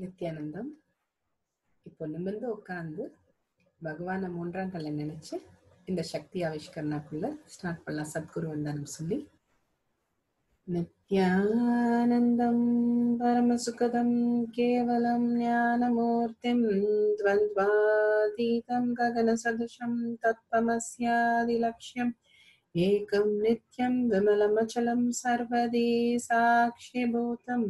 நித்யானந்தம் இப்போ நிமிர்ந்து உட்காந்து பகவானை மூன்றாம் கல்ல நினைச்சு இந்த சக்தி ஆவிஷ்கரணாக்குள்ள ஸ்டார்ட் பண்ணலாம் சத்குரு வந்தானம் சொல்லி நித்யானந்தம் பரமசுகதம் கேவலம் ஞானமூர்த்திம் द्वन्द्वातीतं गगनसदृशं तत्त्वमस्यादिलक्ष्यम् एकं नित्यं विमलमचलं सर्वदी साक्षिभूतं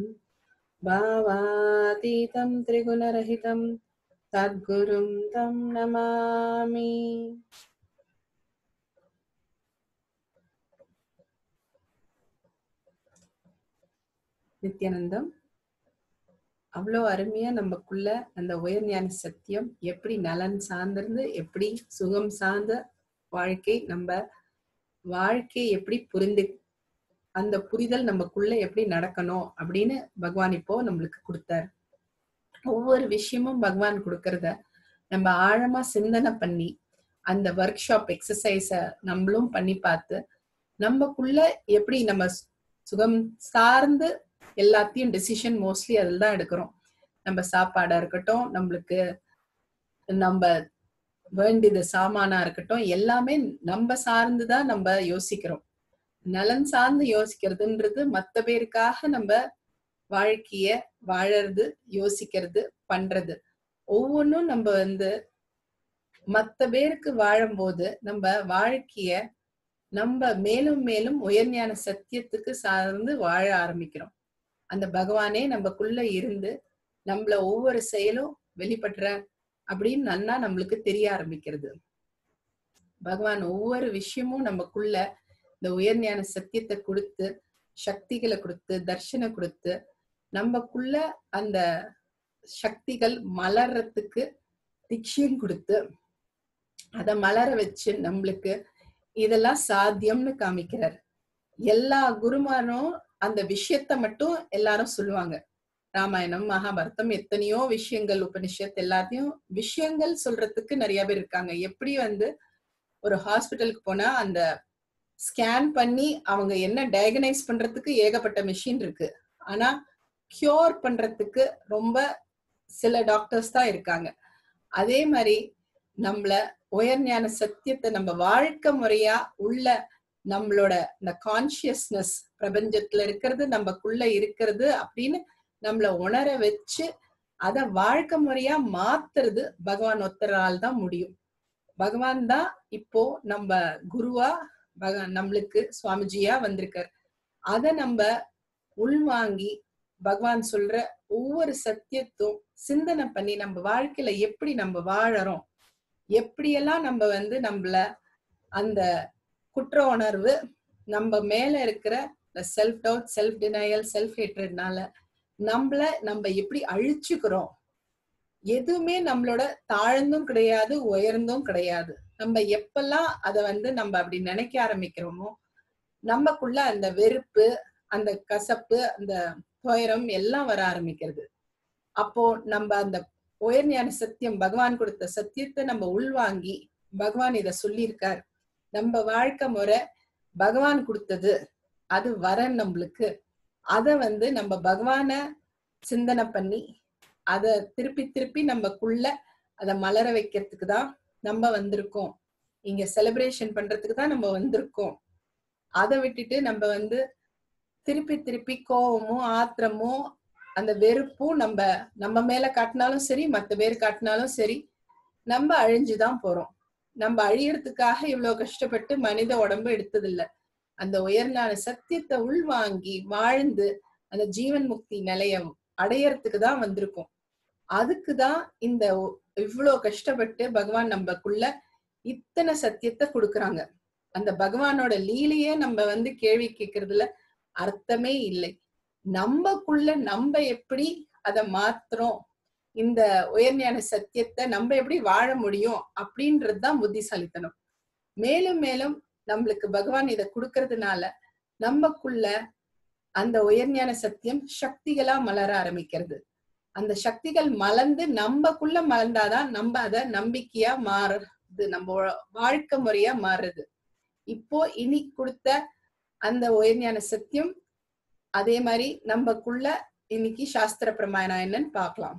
भावातीतं त्रिगुणरहितं तद्गुरुं तं नमामि நித்யானந்தம் அவ்வளோ அருமையா நமக்குள்ள அந்த உயர் ஞான சத்தியம் எப்படி நலன் சார்ந்திருந்து எப்படி சுகம் சார்ந்த வாழ்க்கை நம்ம வாழ்க்கை எப்படி புரிந்து அந்த புரிதல் நமக்குள்ள எப்படி நடக்கணும் அப்படின்னு பகவான் இப்போ நம்மளுக்கு கொடுத்தாரு ஒவ்வொரு விஷயமும் பகவான் கொடுக்கறத நம்ம ஆழமா சிந்தனை பண்ணி அந்த ஒர்க் ஷாப் எக்ஸசைஸ நம்மளும் பண்ணி பார்த்து நமக்குள்ள எப்படி நம்ம சுகம் சார்ந்து எல்லாத்தையும் டெசிஷன் மோஸ்ட்லி அதில் தான் எடுக்கிறோம் நம்ம சாப்பாடா இருக்கட்டும் நம்மளுக்கு நம்ம வேண்டியது சாமானா இருக்கட்டும் எல்லாமே நம்ம சார்ந்துதான் நம்ம யோசிக்கிறோம் நலன் சார்ந்து யோசிக்கிறதுன்றது மத்த பேருக்காக நம்ம வாழ்க்கைய வாழறது யோசிக்கிறது பண்றது ஒவ்வொன்றும் நம்ம வந்து மத்த பேருக்கு வாழும்போது நம்ம வாழ்க்கைய நம்ம மேலும் மேலும் உயர்ஞான சத்தியத்துக்கு சார்ந்து வாழ ஆரம்பிக்கிறோம் அந்த பகவானே நமக்குள்ள இருந்து நம்மள ஒவ்வொரு செயலும் வெளிப்படுற அப்படின்னு நன்னா நம்மளுக்கு தெரிய ஆரம்பிக்கிறது பகவான் ஒவ்வொரு விஷயமும் நமக்குள்ள இந்த உயர்ஞான சத்தியத்தை கொடுத்து சக்திகளை கொடுத்து தர்ஷனை கொடுத்து நமக்குள்ள அந்த சக்திகள் மலர்றதுக்கு திக்ஷியம் கொடுத்து அதை மலர வச்சு நம்மளுக்கு இதெல்லாம் சாத்தியம்னு காமிக்கிறார் எல்லா குருமாரும் அந்த விஷயத்த மட்டும் எல்லாரும் சொல்லுவாங்க ராமாயணம் மகாபாரதம் எத்தனையோ விஷயங்கள் உபனிஷத் எல்லாத்தையும் விஷயங்கள் சொல்றதுக்கு நிறைய பேர் இருக்காங்க எப்படி வந்து ஒரு ஹாஸ்பிட்டலுக்கு போனா அந்த ஸ்கேன் பண்ணி அவங்க என்ன டயகனைஸ் பண்றதுக்கு ஏகப்பட்ட மிஷின் இருக்கு ஆனா கியூர் பண்றதுக்கு ரொம்ப சில டாக்டர்ஸ் தான் இருக்காங்க அதே மாதிரி நம்மள உயர்ஞான சத்தியத்தை நம்ம வாழ்க்கை முறையா உள்ள நம்மளோட இந்த கான்சியஸ்னஸ் பிரபஞ்சத்துல இருக்கிறது நமக்குள்ள இருக்கிறது அப்படின்னு நம்மள உணர வச்சு அத வாழ்க்கை முறையா மாத்துறது பகவான் ஒத்தரால் தான் முடியும் பகவான் தான் இப்போ நம்ம குருவா பகவான் நம்மளுக்கு சுவாமிஜியா வந்திருக்கார் அத நம்ம உள்வாங்கி பகவான் சொல்ற ஒவ்வொரு சத்தியத்தும் சிந்தனை பண்ணி நம்ம வாழ்க்கையில எப்படி நம்ம வாழறோம் எப்படியெல்லாம் நம்ம வந்து நம்மள அந்த குற்ற உணர்வு நம்ம மேல இருக்கிற self doubt self denial self ஹேட்ரட்னால நம்மள நம்ம எப்படி அழிச்சுக்கிறோம் எதுவுமே நம்மளோட தாழ்ந்தும் கிடையாது உயர்ந்தும் கிடையாது நம்ம எப்பெல்லாம் அத வந்து நம்ம அப்படி நினைக்க ஆரம்பிக்கிறோமோ நமக்குள்ள அந்த வெறுப்பு அந்த கசப்பு அந்த துயரம் எல்லாம் வர ஆரம்பிக்கிறது அப்போ நம்ம அந்த உயர்ஞான சத்தியம் பகவான் கொடுத்த சத்தியத்தை நம்ம உள்வாங்கி பகவான் இத சொல்லியிருக்கார் நம்ம வாழ்க்கை முறை பகவான் கொடுத்தது அது வர நம்மளுக்கு அத வந்து நம்ம பகவான சிந்தனை பண்ணி அத திருப்பி திருப்பி நமக்குள்ள அத மலர வைக்கிறதுக்கு தான் நம்ம வந்திருக்கோம் இங்க செலிப்ரேஷன் பண்றதுக்கு தான் நம்ம வந்திருக்கோம் அதை விட்டுட்டு நம்ம வந்து திருப்பி திருப்பி கோவமும் ஆத்திரமும் அந்த வெறுப்பும் நம்ம நம்ம மேல காட்டினாலும் சரி மத்த பேர் காட்டினாலும் சரி நம்ம அழிஞ்சுதான் போறோம் நம்ம அழியறதுக்காக இவ்வளவு கஷ்டப்பட்டு மனித உடம்பு எடுத்ததில்ல அந்த உயர்நாள சத்தியத்தை உள்வாங்கி வாழ்ந்து அந்த ஜீவன் முக்தி நிலைய அடையறதுக்கு தான் வந்திருக்கோம் அதுக்குதான் இந்த இவ்வளவு கஷ்டப்பட்டு பகவான் நம்மக்குள்ள இத்தனை சத்தியத்தை கொடுக்குறாங்க அந்த பகவானோட லீலையே நம்ம வந்து கேள்வி கேட்கறதுல அர்த்தமே இல்லை நம்மக்குள்ள நம்ம எப்படி அதை மாத்துறோம் இந்த உயர்ஞான சத்தியத்தை நம்ம எப்படி வாழ முடியும் அப்படின்றதுதான் புத்திசாலித்தனம் மேலும் மேலும் நம்மளுக்கு பகவான் இதை கொடுக்கறதுனால நமக்குள்ள அந்த உயர்ஞான சத்தியம் சக்திகளா மலர ஆரம்பிக்கிறது அந்த சக்திகள் மலர்ந்து நம்மக்குள்ள மலர்ந்தாதான் நம்ம அத நம்பிக்கையா மாறுறது நம்ம வாழ்க்கை முறையா மாறுறது இப்போ இனி கொடுத்த அந்த உயர்ஞான சத்தியம் அதே மாதிரி நமக்குள்ள இன்னைக்கு சாஸ்திர பிரமாணம் என்னன்னு பார்க்கலாம்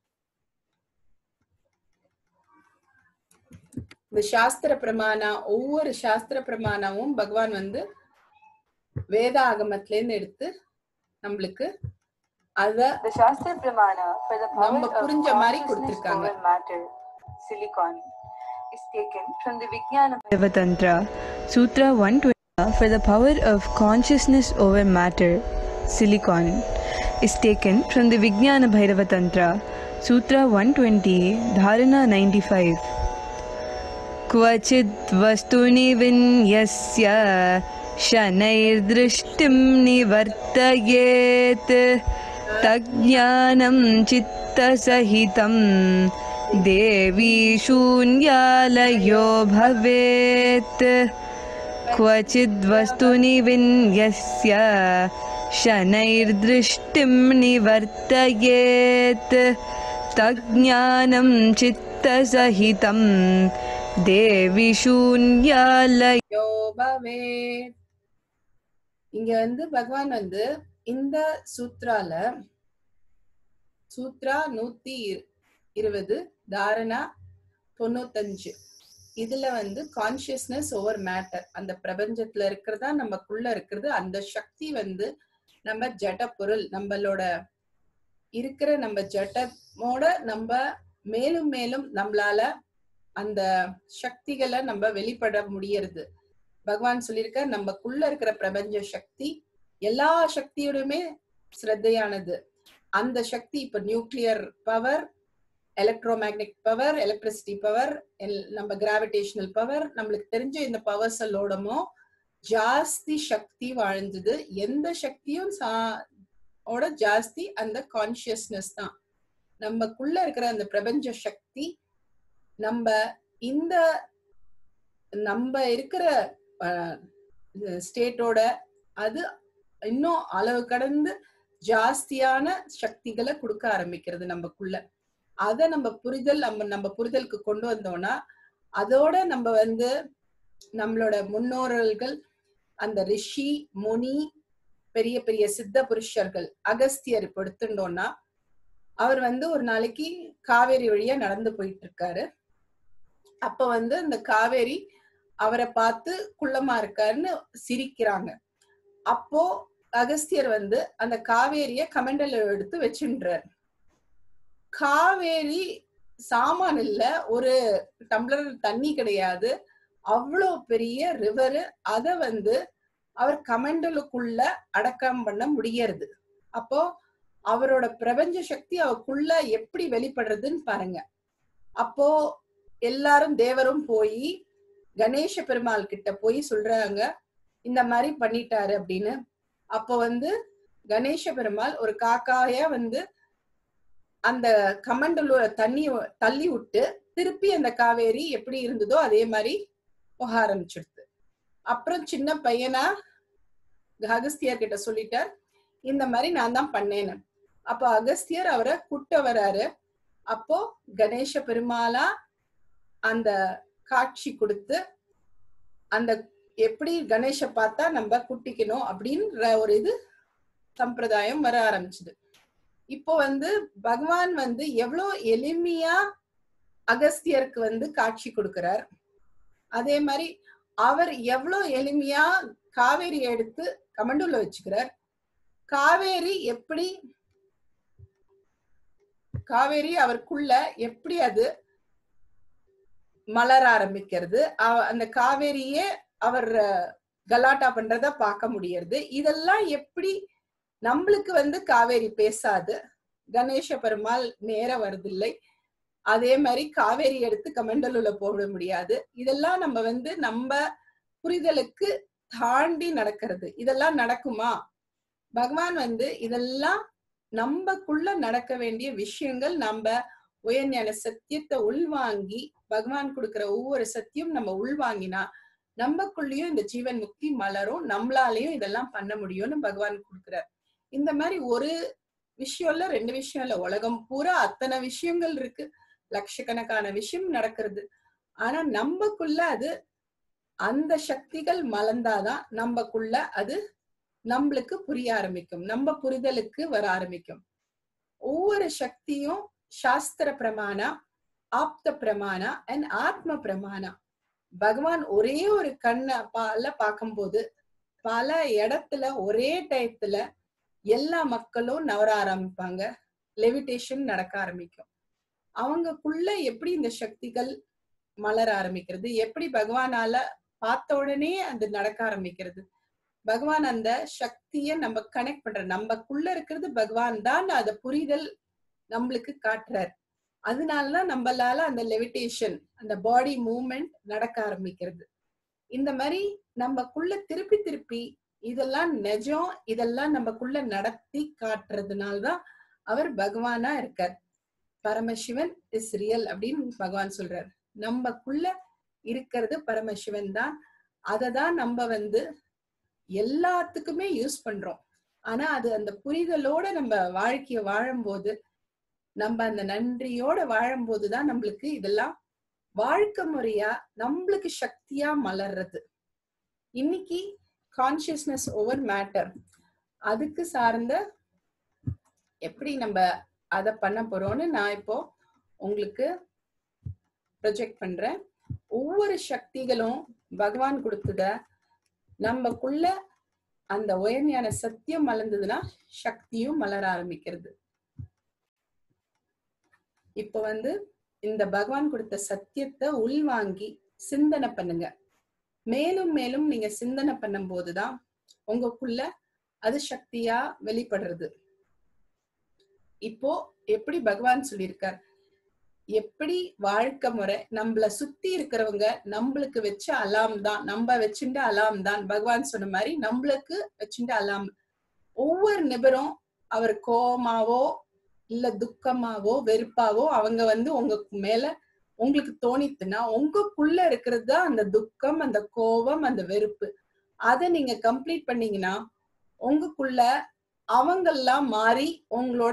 இந்த சாஸ்திர பிரமாணம் ஒவ்வொரு சாஸ்திர பிரமாணமும் பகவான் வந்து வேத ஆகமத்துல இருந்து எடுத்து நம்மளுக்கு அத The Shastra Pramana for the power நம்ம of புரிஞ்ச மாதிரி consciousness கொடுத்திருக்காங்க. over matter, silicon, is taken from the Vijnana Bhavatantra, Sutra 120 for the power of consciousness over matter, silicon, is taken from the Vijnana Bhairava Tantra, Sutra 120, Dharana 95. क्वचिद् वस्तुनि विन्यस्य शनैर्दृष्टिं निवर्तयेत् तज्ज्ञानं चित्तसहितं देवी शून्यालयो भवेत् क्वचिद् वस्तुनि विन्यस्य शनैर्दृष्टिं निवर्तयेत् तज्ज्ञानं चित्तसहितं देवी शून्यालय யோபவே இங்க வந்து பகவான் வந்து இந்த சூத்ரால சூத்ரா நூத்தி இரு- இருபது தாரணா தொண்ணூத்தஞ்சு இதுல வந்து கான்சியஸ்னஸ் ஓவர் மேட்டர் அந்த பிரபஞ்சத்துல இருக்கிறதா நமக்குள்ள இருக்கிறது அந்த சக்தி வந்து நம்ம ஜட பொருள் நம்மளோட இருக்கிற நம்ம ஜடமோட நம்ம மேலும் மேலும் நம்மளால அந்த சக்திகளை நம்ம வெளிப்பட முடியறது பகவான் சொல்லியிருக்க நமக்குள்ள இருக்கிற பிரபஞ்ச சக்தி எல்லா சக்தியோடுமே ஸ்ரத்தையானது அந்த சக்தி இப்ப nuclear power electromagnet power electricity power நம்ம கிராவிடேஷனல் பவர் நம்மளுக்கு தெரிஞ்ச இந்த பவர்ஸ் எல்லோடமோ ஜாஸ்தி சக்தி வாழ்ந்தது எந்த சக்தியும் சா- ஓட ஜாஸ்தி அந்த கான்சியஸ்னஸ் தான் நமக்குள்ள இருக்கிற அந்த பிரபஞ்ச சக்தி நம்ம இந்த நம்ம இருக்கிற ஸ்டேட்டோட அது இன்னும் அளவு கடந்து ஜாஸ்தியான சக்திகளை கொடுக்க ஆரம்பிக்கிறது நமக்குள்ள அத நம்ம புரிதல் நம்ம நம்ம புரிதலுக்கு கொண்டு வந்தோம்னா அதோட நம்ம வந்து நம்மளோட முன்னோர்கள் அந்த ரிஷி முனி பெரிய பெரிய சித்த புருஷர்கள் அகஸ்தியர் இப்ப எடுத்துட்டோம்னா அவர் வந்து ஒரு நாளைக்கு காவேரி வழியா நடந்து போயிட்டு இருக்காரு அப்ப வந்து அந்த காவேரி அவரை பார்த்து குள்ளமா இருக்காருன்னு சிரிக்கிறாங்க அப்போ அகஸ்தியர் வந்து அந்த காவேரிய கமெண்டல எடுத்து வச்சுன்றார் காவேரி சாமான் இல்ல ஒரு டம்ளர் தண்ணி கிடையாது அவ்வளோ பெரிய ரிவர் அத வந்து அவர் கமெண்டலுக்குள்ள அடக்கம் பண்ண முடியறது அப்போ அவரோட பிரபஞ்ச சக்தி அவருக்குள்ள எப்படி வெளிப்படுறதுன்னு பாருங்க அப்போ எல்லாரும் தேவரும் போய் கணேச பெருமாள் கிட்ட போய் சொல்றாங்க இந்த மாதிரி பண்ணிட்டாரு அப்படின்னு அப்போ வந்து கணேச பெருமாள் ஒரு காக்காயா வந்து அந்த கமண்டலூர தண்ணி தள்ளி விட்டு திருப்பி அந்த காவேரி எப்படி இருந்ததோ அதே மாதிரி போக ஆரம்பிச்சிடுது அப்புறம் சின்ன பையனா அகஸ்தியர் கிட்ட சொல்லிட்டார் இந்த மாதிரி நான் தான் பண்ணேன்னு அப்போ அகஸ்தியர் அவரை கூட்ட வராரு அப்போ கணேச பெருமாளா அந்த காட்சி கொடுத்து அந்த எப்படி கணேச பார்த்தா நம்ம குட்டிக்கணும் அப்படின்ற ஒரு இது சம்பிரதாயம் வர ஆரம்பிச்சுது இப்போ வந்து பகவான் வந்து எவ்வளவு எளிமையா அகஸ்தியருக்கு வந்து காட்சி கொடுக்கிறார் அதே மாதிரி அவர் எவ்வளவு எளிமையா காவேரி எடுத்து கமண்டூர்ல வச்சுக்கிறார் காவேரி எப்படி காவேரி அவருக்குள்ள எப்படி அது மலர ஆரம்பிக்கிறது அவ- அந்த காவேரியே அவர் அஹ், கலாட்டா பண்றத பார்க்க முடியறது இதெல்லாம் எப்படி நம்மளுக்கு வந்து காவேரி பேசாது கணேச பெருமாள் நேர வருதில்லை அதே மாதிரி காவேரி எடுத்து கமண்டலுல போட முடியாது இதெல்லாம் நம்ம வந்து நம்ம புரிதலுக்கு தாண்டி நடக்கிறது இதெல்லாம் நடக்குமா பகவான் வந்து இதெல்லாம் நம்மக்குள்ள நடக்க வேண்டிய விஷயங்கள் நம்ம உயர்ஞான சத்தியத்தை உள்வாங்கி பகவான் கொடுக்கிற ஒவ்வொரு சத்தியம் நம்ம உள்வாங்கினா நம்மக்குள்ளேயும் இந்த ஜீவன் முக்தி மலரும் நம்மளாலையும் இதெல்லாம் பண்ண முடியும்னு பகவான் கொடுக்கிறார் இந்த மாதிரி ஒரு விஷயம் இல்ல ரெண்டு விஷயம் இல்ல உலகம் பூரா அத்தனை விஷயங்கள் இருக்கு லட்சக்கணக்கான விஷயம் நடக்கிறது ஆனா நம்மக்குள்ள அது அந்த சக்திகள் மலர்ந்தாதான் நம்மக்குள்ள அது நம்மளுக்கு புரிய ஆரம்பிக்கும் நம்ம புரிதலுக்கு வர ஆரம்பிக்கும் ஒவ்வொரு சக்தியும் சாஸ்திர பிரமாணா ஆப்த பிரமாணா அண்ட் ஆத்ம பிரமாணா பகவான் ஒரே ஒரு கண்ண பால பார்க்கும்போது பல இடத்துல ஒரே டயத்துல எல்லா மக்களும் நவர ஆரம்பிப்பாங்க லெவிடேஷன் நடக்க ஆரம்பிக்கும் அவங்கக்குள்ள எப்படி இந்த சக்திகள் மலர ஆரம்பிக்கிறது எப்படி பகவானால பார்த்த உடனே அது நடக்க ஆரம்பிக்கிறது பகவான் அந்த சக்திய நம்ம கனெக்ட் பண்ற நம்மக்குள்ள இருக்கிறது பகவான் தான் அத புரிதல் நம்மளுக்கு காட்டுறார் அதனாலதான் நம்மளால அந்த லெவிடேஷன் அந்த பாடி மூவ்மெண்ட் நடக்க ஆரம்பிக்கிறது இந்த மாதிரி நம்மக்குள்ள திருப்பி திருப்பி இதெல்லாம் நிஜம் இதெல்லாம் நம்மக்குள்ள நடத்தி காட்டுறதுனால்தான் அவர் பகவானா இருக்கார் பரமசிவன் இஸ் ரியல் அப்படின்னு பகவான் சொல்றார் நம்மக்குள்ள இருக்கிறது பரமசிவன் தான் அதை தான் நம்ம வந்து எல்லாத்துக்குமே யூஸ் பண்றோம் ஆனா அது அந்த புரிதலோட நம்ம வாழ்க்கைய வாழும்போது நம்ம அந்த நன்றியோட வாழும்போதுதான் நம்மளுக்கு இதெல்லாம் வாழ்க்கை முறையா நம்மளுக்கு சக்தியா மலர்றது இன்னைக்கு கான்சியஸ்னஸ் ஓவர் மேட்டர் அதுக்கு சார்ந்த எப்படி நம்ம அத பண்ண போறோம்னு நான் இப்போ உங்களுக்கு ப்ரொஜெக்ட் பண்றேன் ஒவ்வொரு சக்திகளும் பகவான் கொடுத்தத நம்மக்குள்ள அந்த உயர்ஞான சத்தியம் மலர்ந்ததுன்னா சக்தியும் மலர ஆரம்பிக்கிறது இப்ப வந்து இந்த பகவான் கொடுத்த சத்தியத்தை உள்வாங்கி சிந்தனை பண்ணுங்க மேலும் மேலும் நீங்க சிந்தனை பண்ணும் போதுதான் உங்களுக்குள்ள அது சக்தியா வெளிப்படுறது இப்போ எப்படி பகவான் சொல்லியிருக்கார் எப்படி வாழ்க்கை முறை நம்மள சுத்தி இருக்கிறவங்க நம்மளுக்கு வச்ச அலாம் தான் நம்ம வச்சுட்ட அலாம் தான் பகவான் சொன்ன மாதிரி நம்மளுக்கு வச்சுட்ட அலாம் ஒவ்வொரு நிபரும் அவர் கோமாவோ இல்ல துக்கமாவோ வெறுப்பாவோ அவங்க வந்து உங்க மேல உங்களுக்கு தோணித்துன்னா உங்களுக்குள்ள இருக்கிறது தான் அந்த துக்கம் அந்த கோபம் அந்த வெறுப்பு அதை நீங்க கம்ப்ளீட் பண்ணீங்கன்னா உங்களுக்குள்ள அவங்கெல்லாம் மாறி உங்களோட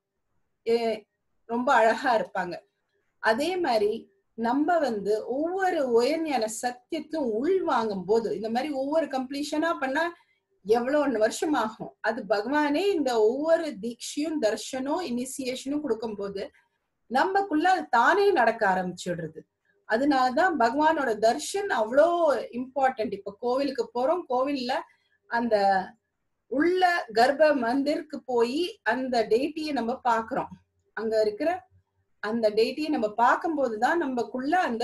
ரொம்ப அழகா இருப்பாங்க அதே மாதிரி நம்ம வந்து ஒவ்வொரு உயர்ஞான சத்தியத்தையும் உள் வாங்கும் போது இந்த மாதிரி ஒவ்வொரு கம்ப்ளீஷனா பண்ணா எவ்வளவு வருஷம் ஆகும் அது பகவானே இந்த ஒவ்வொரு தீட்சையும் தர்ஷனும் இனிசியேஷனும் கொடுக்கும் போது நம்மக்குள்ள அது தானே நடக்க ஆரம்பிச்சிடுறது அதனாலதான் பகவானோட தர்ஷன் அவ்வளோ இம்பார்ட்டன்ட் இப்ப கோவிலுக்கு போறோம் கோவில்ல அந்த உள்ள கர்ப்ப மந்திருக்கு போய் அந்த டேட்டியை நம்ம பாக்குறோம் அங்க இருக்கிற அந்த டேட்டியை நம்ம பார்க்கும்போதுதான் நம்மக்குள்ள அந்த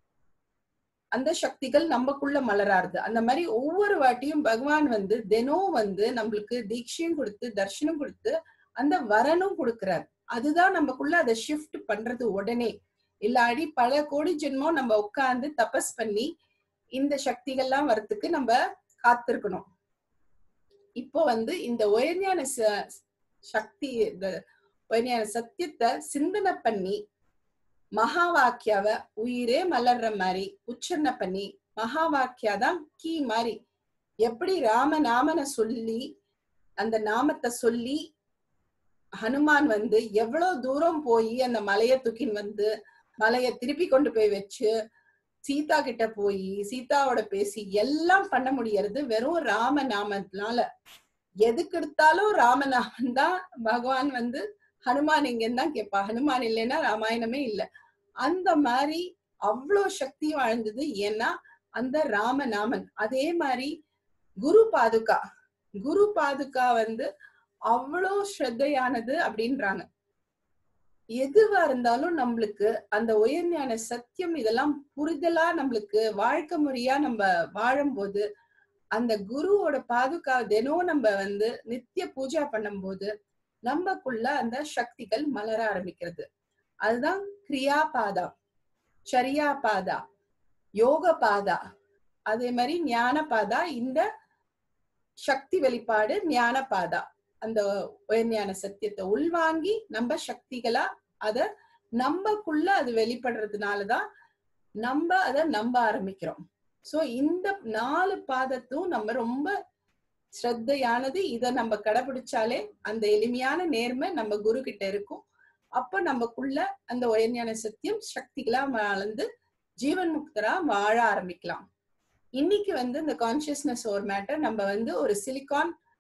அந்த சக்திகள் நம்மக்குள்ள மலராருது அந்த மாதிரி ஒவ்வொரு வாட்டியும் பகவான் வந்து தினம் வந்து நம்மளுக்கு தீட்சையும் கொடுத்து தர்ஷனம் கொடுத்து அந்த வரனும் கொடுக்கிறார் அதுதான் நம்மக்குள்ள அதை ஷிஃப்ட் பண்றது உடனே இல்லாடி பல கோடி ஜென்மம் நம்ம உட்கார்ந்து தபஸ் பண்ணி இந்த சக்திகள்லாம் வரத்துக்கு நம்ம காத்திருக்கணும் இப்போ வந்து இந்த உயர்ஞான சக்தி இந்த உயர்ஞான சத்தியத்தை சிந்தனை பண்ணி மகா வாக்கியாவ உயிரே மலர்ற மாதிரி உச்சரணை பண்ணி மகா வாக்கியா தான் கீ மாதிரி எப்படி ராம நாமனை சொல்லி அந்த நாமத்தை சொல்லி ஹனுமான் வந்து எவ்வளவு தூரம் போய் அந்த மலைய தூக்கின்னு வந்து மலைய திருப்பி கொண்டு போய் வச்சு சீதா கிட்ட போய் சீதாவோட பேசி எல்லாம் பண்ண முடியறது வெறும் ராம நாமத்தினால எதுக்கு எடுத்தாலும் ராமநாமன் தான் பகவான் வந்து ஹனுமான் இங்கன்னு தான் கேட்பா ஹனுமான் இல்லைன்னா ராமாயணமே இல்லை அந்த மாதிரி அவ்வளோ சக்தி வாழ்ந்தது ஏன்னா அந்த ராமநாமன் அதே மாதிரி குரு பாதுகா குரு பாதுகா வந்து அவ்வளோ ஸ்ரத்தையானது அப்படின்றாங்க எதுவா இருந்தாலும் நம்மளுக்கு அந்த உயர்ஞான சத்தியம் இதெல்லாம் புரிதலா நம்மளுக்கு வாழ்க்கை முறையா நம்ம வாழும்போது அந்த குருவோட பாதுகா தினம் நம்ம வந்து நித்திய பூஜா பண்ணும்போது நம்மக்குள்ள அந்த சக்திகள் மலர ஆரம்பிக்கிறது அதுதான் கிரியா பாதா சரியா பாதா யோக பாதா அதே மாதிரி ஞான பாதா இந்த சக்தி வெளிப்பாடு ஞான பாதா அந்த உயர்ஞான சத்தியத்தை உள்வாங்கி நம்ம சக்திகளா அத நம்மக்குள்ள அது வெளிப்படுறதுனாலதான் நம்ம அத நம்ப ஆரம்பிக்கிறோம் சோ இந்த நாலு பாதத்தும் நம்ம ரொம்ப ஸ்ரத்தையானது இத நம்ம கடைபிடிச்சாலே அந்த எளிமையான நேர்மை நம்ம குரு கிட்ட இருக்கும் அப்ப நமக்குள்ள அந்த உயர்ஞான சத்தியம் சக்திகளா வளர்ந்து ஜீவன் முக்தரா வாழ ஆரம்பிக்கலாம் இன்னைக்கு வந்து இந்த கான்சியஸ்னஸ் ஒரு மேட்டர் நம்ம வந்து ஒரு சிலிகான்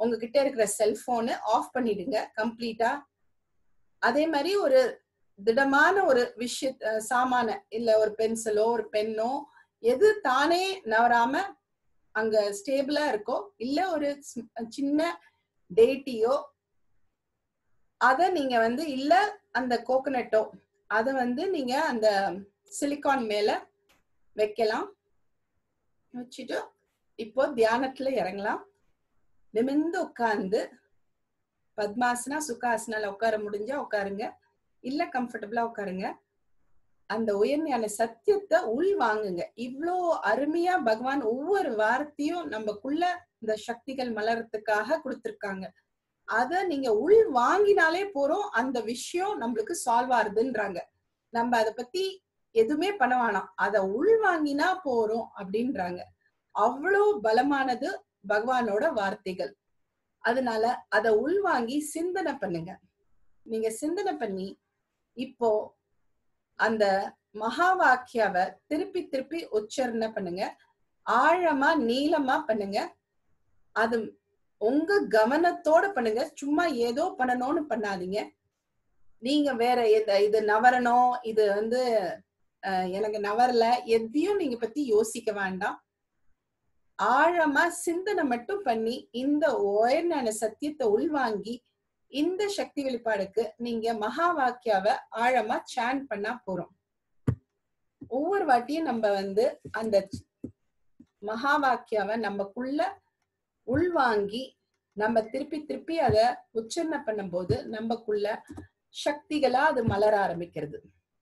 உங்ககிட்ட இருக்கிற செல்போனு ஆஃப் பண்ணிடுங்க கம்ப்ளீட்டா அதே மாதிரி ஒரு திடமான ஒரு விஷய அஹ் சாமான இல்ல ஒரு பென்சிலோ ஒரு பென்னோ எது தானே நவராம அங்க ஸ்டேபிளா இருக்கோ இல்ல ஒரு சி- சின்ன டேட்டியோ அத நீங்க வந்து இல்ல அந்த கோகனட்டோ அத வந்து நீங்க அந்த சிலிக்கான் மேல வைக்கலாம் வச்சுட்டு இப்போ தியானத்துல இறங்கலாம் நிமிர்ந்து உட்கார்ந்து பத்மாசனா சுகாசனால உட்கார முடிஞ்சா உட்காருங்க இல்ல கம்ஃபர்டபுளா உட்காருங்க அந்த உயர்ஞான சத்தியத்தை உள் வாங்குங்க இவ்வளோ அருமையா பகவான் ஒவ்வொரு வார்த்தையும் நமக்குள்ள இந்த சக்திகள் மலர்றதுக்காக கொடுத்திருக்காங்க அத நீங்க உள் வாங்கினாலே போறோம் அந்த விஷயம் நம்மளுக்கு சால்வ் ஆறுதுன்றாங்க நம்ம அதை பத்தி எதுவுமே பண்ண வேணாம் அத உள் வாங்கினா போறோம் அப்படின்றாங்க அவ்வளோ பலமானது பகவானோட வார்த்தைகள் அதனால அத உள்வாங்கி சிந்தனை பண்ணுங்க நீங்க சிந்தனை பண்ணி இப்போ அந்த மகா வாக்கியாவை திருப்பி திருப்பி உச்சரணை பண்ணுங்க ஆழமா நீளமா பண்ணுங்க அது உங்க கவனத்தோட பண்ணுங்க சும்மா ஏதோ பண்ணணும்னு பண்ணாதீங்க நீங்க வேற எத இது நவரணும் இது வந்து அஹ், எனக்கு நவரல எதையும் நீங்க பத்தி யோசிக்க வேண்டாம் ஆழமா சிந்தனை மட்டும் பண்ணி இந்த உயர்ஞான சத்தியத்தை உள்வாங்கி இந்த சக்தி வெளிப்பாடுக்கு நீங்க மகா வாக்கியாவை ஆழமா சான் பண்ணா போறோம் ஒவ்வொரு வாட்டியும் நம்ம வந்து அந்த மகா வாக்கியாவை நமக்குள்ள உள்வாங்கி நம்ம திருப்பி திருப்பி அத உச்சரணை பண்ணும்போது நமக்குள்ள சக்திகளா அது மலர ஆரம்பிக்கிறது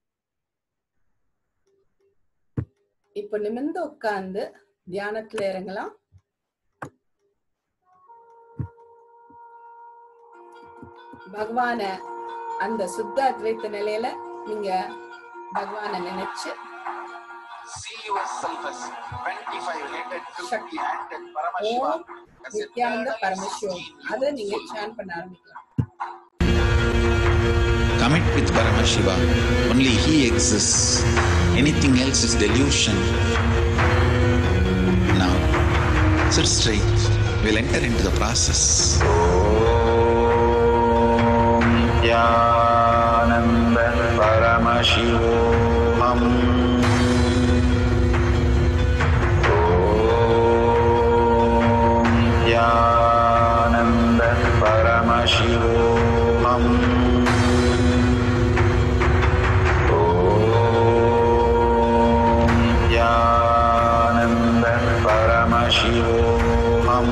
இப்ப நிமிர்ந்து உட்கார்ந்து தியானத்துல இறங்கலாம் பகவான அந்த சுத்த அத்வைத்த நிலையில நீங்க பகவான நினைச்சு See yourself as 25-headed, Shakti. 50-handed Paramashiva. Om as a Nityananda paradise Paramasivam scene, அத நீங்க beautiful. சான் பண்ண ஆரம்பிக்கலாம் Commit with Paramashiva. Only He exists. Anything else is delusion. Now, sit straight. We'll enter into the process. Nityanand परमशिवोऽहम् ॐ नित्यानन्द परमशिवोऽहम् ॐ नित्यानन्द परमशिवोऽहम्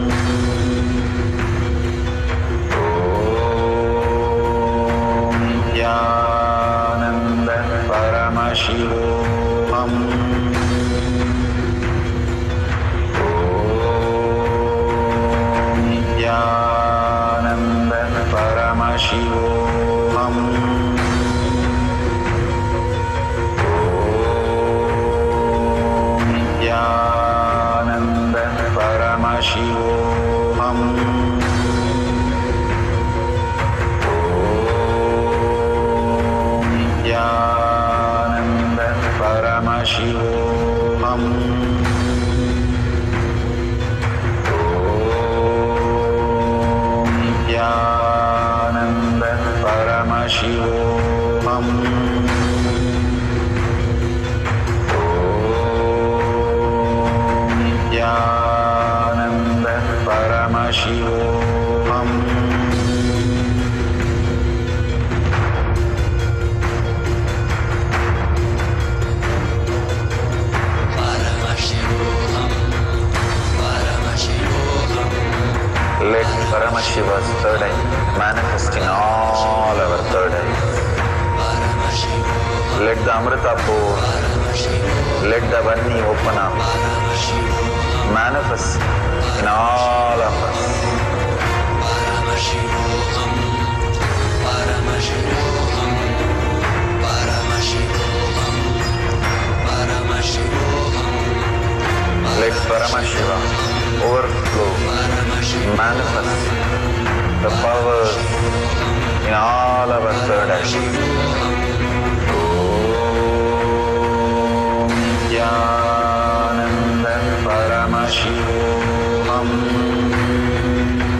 ॐ नित्यानन्द परमशिवोऽहम् ॐ नित्यानन्द परमशिवोऽहम् ॐ नित्यानन्द परमशिवोऽहम् ॐ नित्यानन्द परमशिवोऽहम् ॐ नित्यानन्द परमशिवोऽहम् ॐ नित्यानन्द परमशिवोऽहम् Let Paramashiva's third eye manifest in all our third eyes. Let the Amrita pour, let the Vani open up, manifest in all of us. Let Paramashiva overflow, manifest the powers in all our third eyes. Om Nityananda Paramashivoham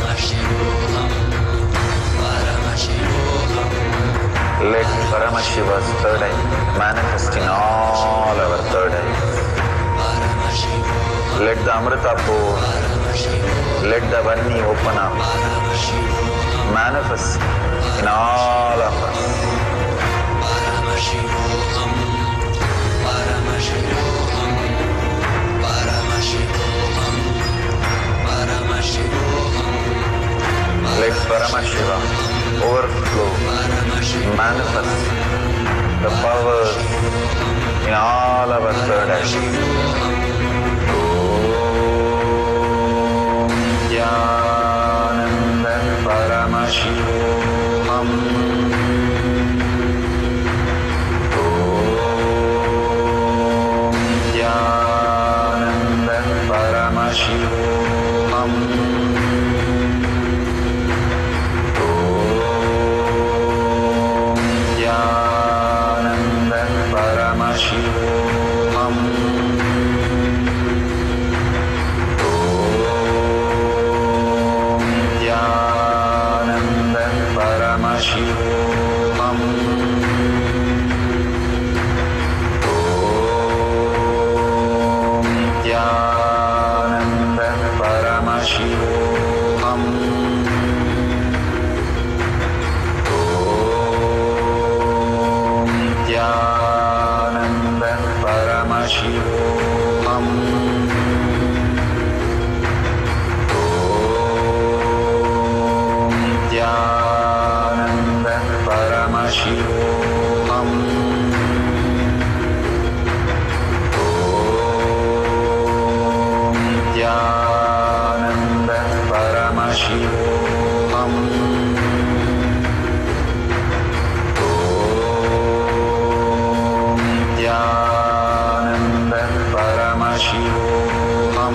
Paramashiva's third eye, manifesting all our third eyes. Let the Amrita pour, let the Vani open up, manifest in all of us. Let Paramashiva overflow, manifest the powers in all our third eyes. Om Jnananda Paramashivam Om Jnananda Paramashivam Om Jnananda Paramashivam Om Jnananda Paramashivam Om Jnananda Paramashivam Om Jnananda Paramashivam Om Jnananda Paramashivam Om Jnananda Paramashivam Om Jnananda Paramashivam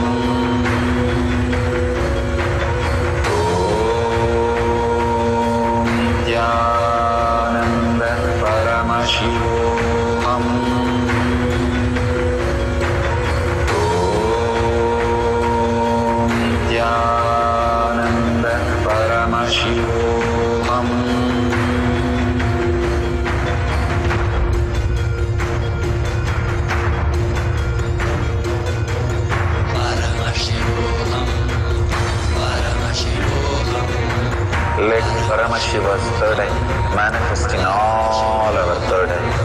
Om Jnananda Paramashivam Om Jnananda Paramashivam Let Paramashiva's third eye manifesting all our third eyes.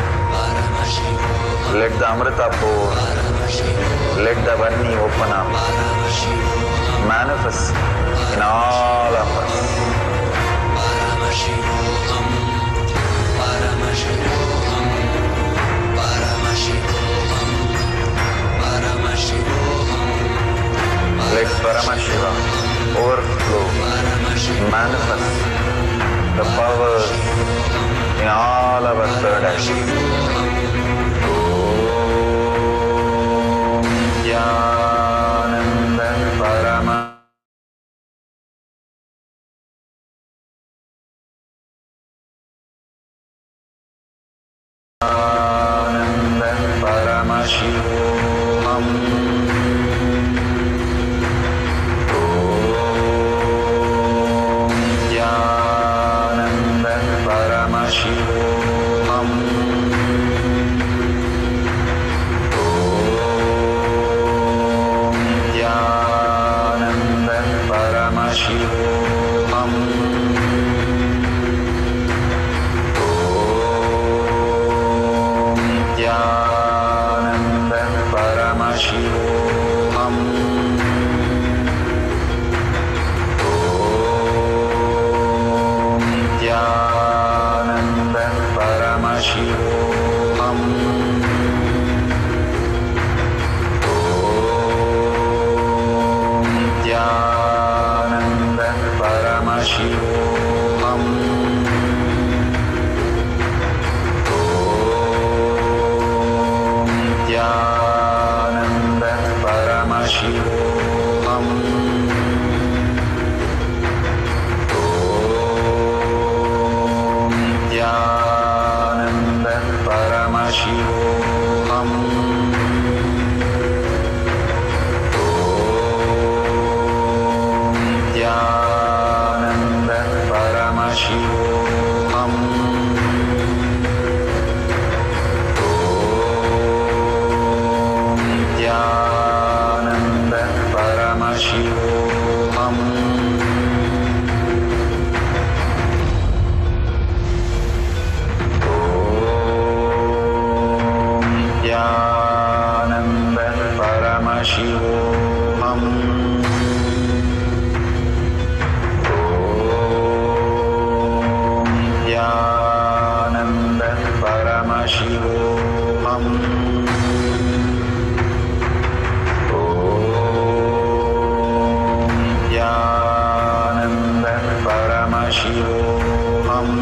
Let the Amrita pour, let the Vani open up, manifest in all of us. Let Paramashiva overflow, manifest the powers in all our third eyes. Om Jnananda Parama Jnananda Paramashivam Om Jnananda Paramashivam Om Jnananda Paramashivam Om Jnananda Paramashivam Om Jnananda Paramashivam Om Jnananda Paramashivam Om Jnananda Paramashivam Om Jnananda Paramashivam Om Jnananda Paramashivam परमशिवोऽहम्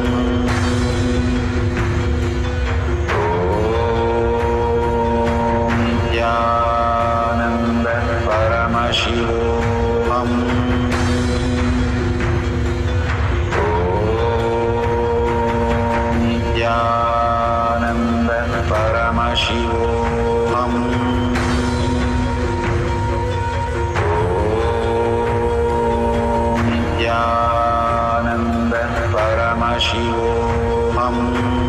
ॐ नित्यानन्द परमशिवोऽहम् ॐ नित्यानन्द परमशिवोऽहम् ॐ नित्यानन्द परमशिवोऽहम्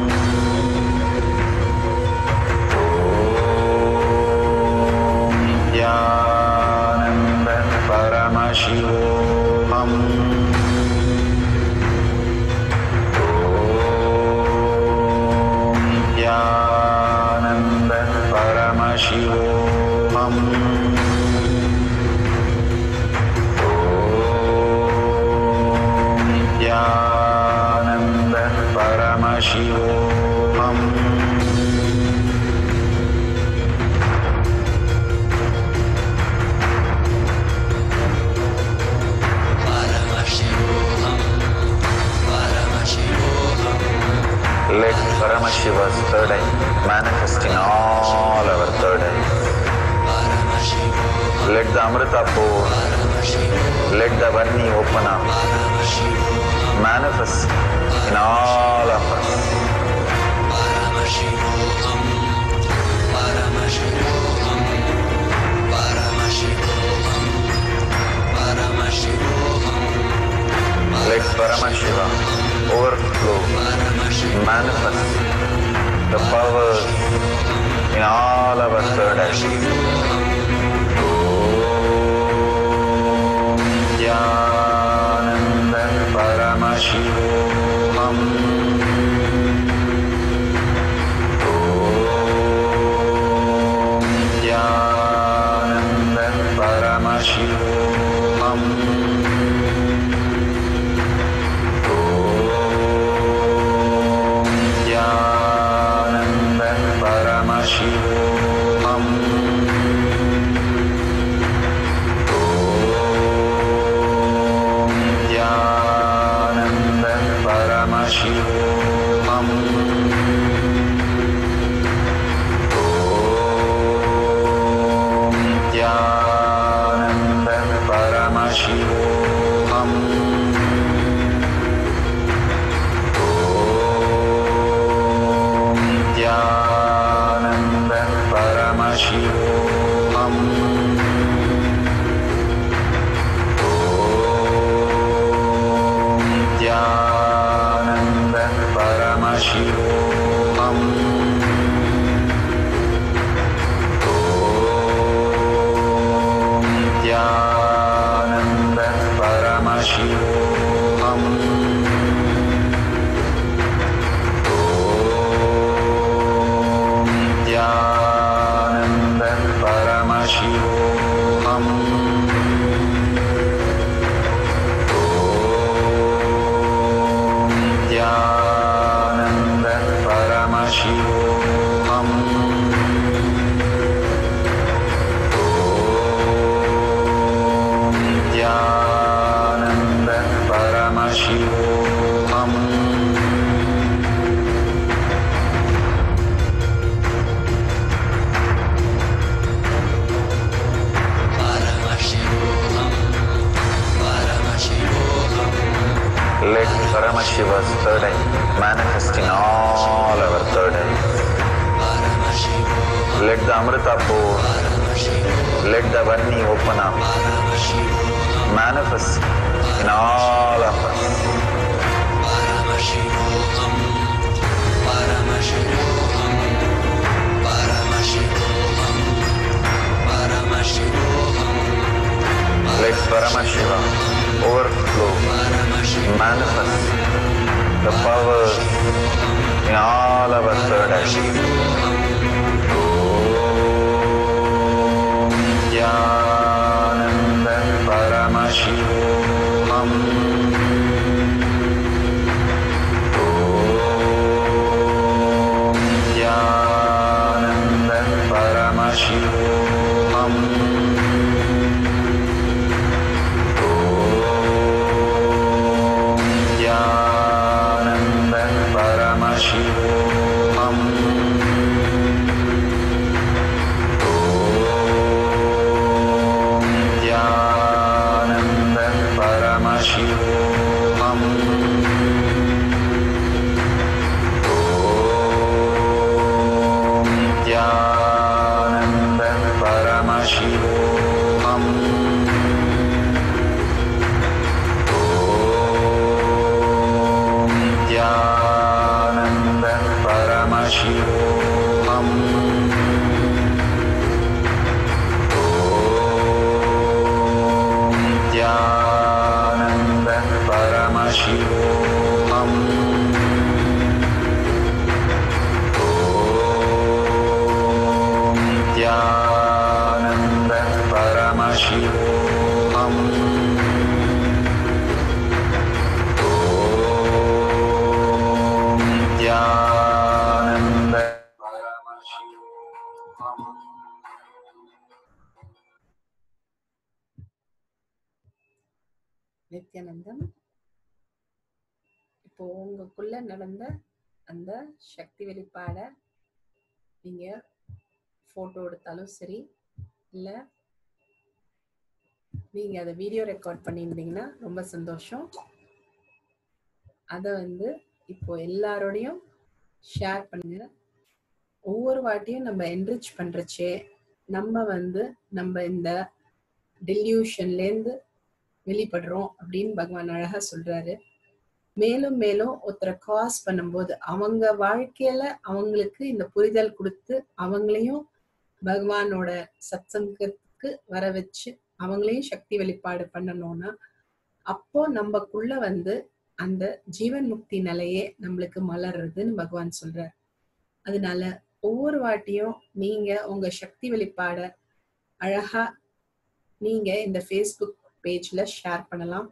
ॐ नित्यानन्द परमशिवोऽहम् ॐ नित्यानन्द परमशिवोऽहम् ॐ नित्यानन्द परमशिवोऽहम् Let Paramashiva's third eye manifest in all our third eyes. Let the Amrita pour, let the Varni open up, manifest in all of us. Let Paramashiva overflow, manifest the powers in all our third eyes. Om Nityananda Paramashivoham Om Nityananda Paramashivoham Om Nityananda Paramashivoham Om Nityananda Paramashivoham Om Nityananda Paramashivoham Om Nityananda Paramashivoham Om Nityananda Paramashivoham Om Nityananda Paramashivoham Om Nityananda Paramashivoham Om Nityananda Paramashivoham Om Nityananda Paramashivoham Let Paramashiva's third eye manifest in all our third eyes. Let the Amrita pour, let the Varni open up, manifest in all of us. Let Paramashiva overflow, manifest the powers in all our third eyes. Om Nityananda Paramashivoham Om Nityananda Paramashivoham Om परमशिवोऽहम् ॐ नित्यानन्द परमशिवोऽहम् ॐ नित्यानन्द परमशिवोऽहम् ॐ नित्यानन्द परमशिवोऽहम् ॐ नित्यानन्द परमशिवोऽहम् ॐ नित्यानन्द परमशिवोऽहम् நித்யானந்தம் இப்போ உங்களுக்குள்ள நடந்த அந்த சக்தி வெளிப்பாட நீங்க போட்டோ எடுத்தாலும் சரி இல்ல நீங்க அதை வீடியோ ரெக்கார்ட் பண்ணியிருந்தீங்கன்னா ரொம்ப சந்தோஷம் அதை வந்து இப்போ எல்லாரோடையும் ஷேர் பண்ணுங்க ஒவ்வொரு வாட்டியும் நம்ம என்ரிச் பண்றச்சே நம்ம வந்து நம்ம இந்த டெல்யூஷன்லேருந்து வெளிப்படுறோம் அப்படின்னு பகவான் அழகா சொல்றாரு மேலும் மேலும் ஒருத்தரை காஸ் பண்ணும்போது அவங்க வாழ்க்கையில அவங்களுக்கு இந்த புரிதல் கொடுத்து அவங்களையும் பகவானோட சத்சங்கத்துக்கு வர வச்சு அவங்களையும் சக்தி வெளிப்பாடு பண்ணணும்னா அப்போ நம்மக்குள்ள வந்து அந்த ஜீவன் முக்தி நிலையே நம்மளுக்கு மலர்றதுன்னு பகவான் சொல்றார் அதனால ஒவ்வொரு வாட்டியும் நீங்க உங்க சக்தி வெளிப்பாட அழகா நீங்க இந்த ஃபேஸ்புக் பேஜ்ல ஷேர் பண்ணலாம்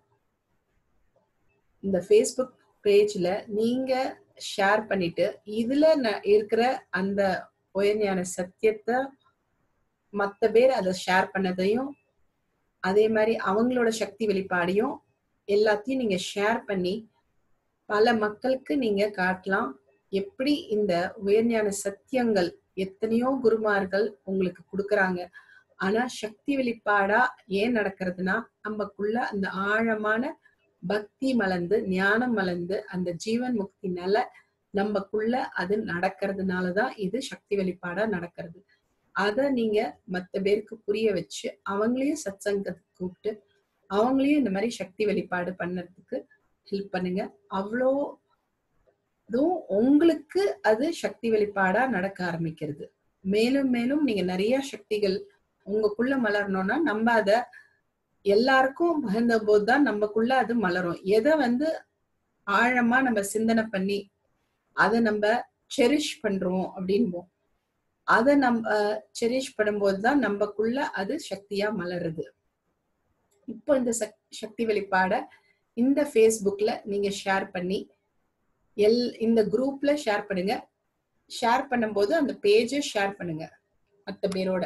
இந்த ஃபேஸ்புக் பேஜ்ல நீங்க ஷேர் பண்ணிட்டு இதுல ந- இருக்கிற அந்த உயர்ஞான சத்தியத்தை மத்த பேர் அதை ஷேர் பண்ணதையும் அதே மாதிரி அவங்களோட சக்தி வெளிப்பாடையும் எல்லாத்தையும் நீங்க ஷேர் பண்ணி பல மக்களுக்கு நீங்க காட்டலாம் எப்படி இந்த உயர்ஞான சத்தியங்கள் எத்தனையோ குருமார்கள் உங்களுக்கு கொடுக்கறாங்க ஆனா சக்தி வெளிப்பாடா ஏன் நடக்கிறதுனா நமக்குள்ள அந்த ஆழமான பக்தி மலர்ந்து ஞானம் மலர்ந்து அந்த ஜீவன் முக்தி நில நமக்குள்ள அது நடக்கிறதுனாலதான் இது சக்தி வெளிப்பாடா நடக்கிறது அத நீங்க மத்த பேருக்கு புரிய வச்சு அவங்களையும் சத்சங்கத்துக்கு கூப்பிட்டு அவங்களையும் இந்த மாதிரி சக்தி வெளிப்பாடு பண்ணறதுக்கு ஹெல்ப் பண்ணுங்க அவ்வளோ இதுவும் உங்களுக்கு அது சக்தி வெளிப்பாடா நடக்க ஆரம்பிக்கிறது மேலும் மேலும் நீங்க நிறைய சக்திகள் உங்களுக்குள்ள மலரணும்னா நம்ம அத எல்லாருக்கும் பகிர்ந்த போதுதான் நமக்குள்ள அது மலரும் எதை வந்து ஆழமா நம்ம சிந்தனை பண்ணி அதை நம்ம செரிஷ் பண்றோம் அப்படின்போம் அதை நம்ம செரிஷ் பண்ணும்போது தான் நமக்குள்ள அது சக்தியா மலருது இப்போ இந்த சக்- சக்தி வெளிப்பாட இந்த ஃபேஸ்புக்ல நீங்க ஷேர் பண்ணி எல் இந்த குரூப்ல ஷேர் பண்ணுங்க ஷேர் பண்ணும்போது அந்த பேஜை ஷேர் பண்ணுங்க மத்த பேரோட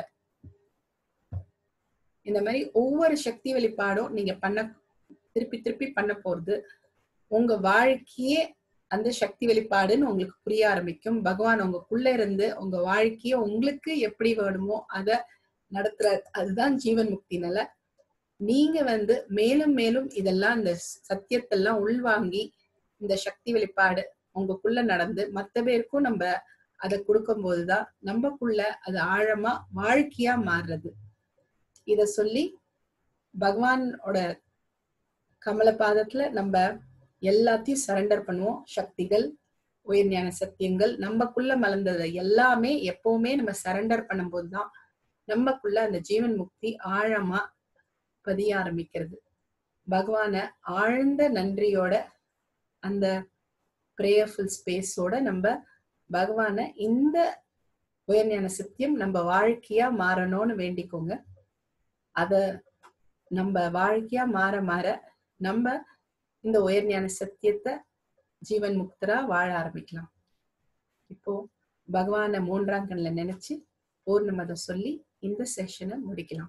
இந்த மாதிரி ஒவ்வொரு சக்தி வெளிப்பாடும் நீங்க பண்ண திருப்பி திருப்பி பண்ண போறது உங்க வாழ்க்கையே அந்த சக்தி வெளிப்பாடுன்னு உங்களுக்கு புரிய ஆரம்பிக்கும் பகவான் உங்களுக்குள்ள இருந்து உங்க வாழ்க்கைய உங்களுக்கு எப்படி வேணுமோ அத நடத்துற அதுதான் ஜீவன் முக்தி நிலை நீங்க வந்து மேலும் மேலும் இதெல்லாம் இந்த சத்தியத்தெல்லாம் உள்வாங்கி இந்த சக்தி வெளிப்பாடு உங்களுக்குள்ள நடந்து மத்த பேருக்கும் நம்ம அதை கொடுக்கும் போதுதான் நம்மக்குள்ள அது ஆழமா வாழ்க்கையா மாறுறது இத சொல்லி பகவானோட கமல பாதத்துல நம்ம எல்லாத்தையும் சரண்டர் பண்ணுவோம் சக்திகள் உயர்ஞான சத்தியங்கள் நமக்குள்ள மலர்ந்ததை எல்லாமே எப்பவுமே நம்ம சரண்டர் பண்ணும்போது தான் நமக்குள்ள அந்த ஜீவன் முக்தி ஆழமா பதிய ஆரம்பிக்கிறது பகவான ஆழ்ந்த நன்றியோட அந்த பிரேயர்ஃபுல் ஸ்பேஸோட நம்ம பகவான இந்த உயர்ஞான சத்தியம் நம்ம வாழ்க்கையா மாறணும்னு வேண்டிக்கோங்க அத நம்ம வாழ்க்கையா மாற மாற நம்ம இந்த உயர்ஞான சத்தியத்தை ஜீவன் முக்தரா வாழ ஆரம்பிக்கலாம் இப்போ பகவான மூன்றாம் கண்ல நினைச்சு பூர்ணமதம் சொல்லி இந்த செஷனை முடிக்கலாம்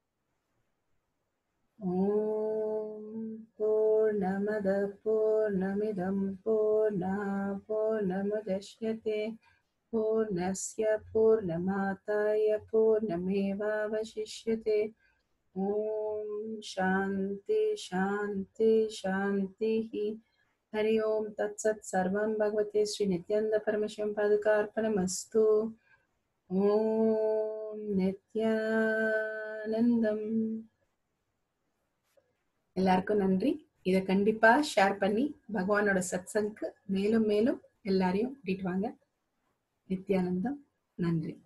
ஓம் பூர்ணமத பூர்ணமிதம் பூர்ணா பூர்ணமுதஷ்யதே பூர்ணஸ்ய பூர்ணமாதாய பூர்ணமேவாவசிஷ்யதே ஓம் சாந்தி சாந்தி சாந்தி हरि ओम तत्सत् सर्वं भगवते श्री नित्यानंद परमशिवं पादुकार्पणमस्तु ஓம் நித்யானந்தம் எல்லாருக்கும் நன்றி இதை கண்டிப்பா ஷேர் பண்ணி பகவானோட சத்சங்க்கு மேலும் மேலும் எல்லாரையும் கூட்டிட்டு வாங்க நித்யானந்தம் நன்றி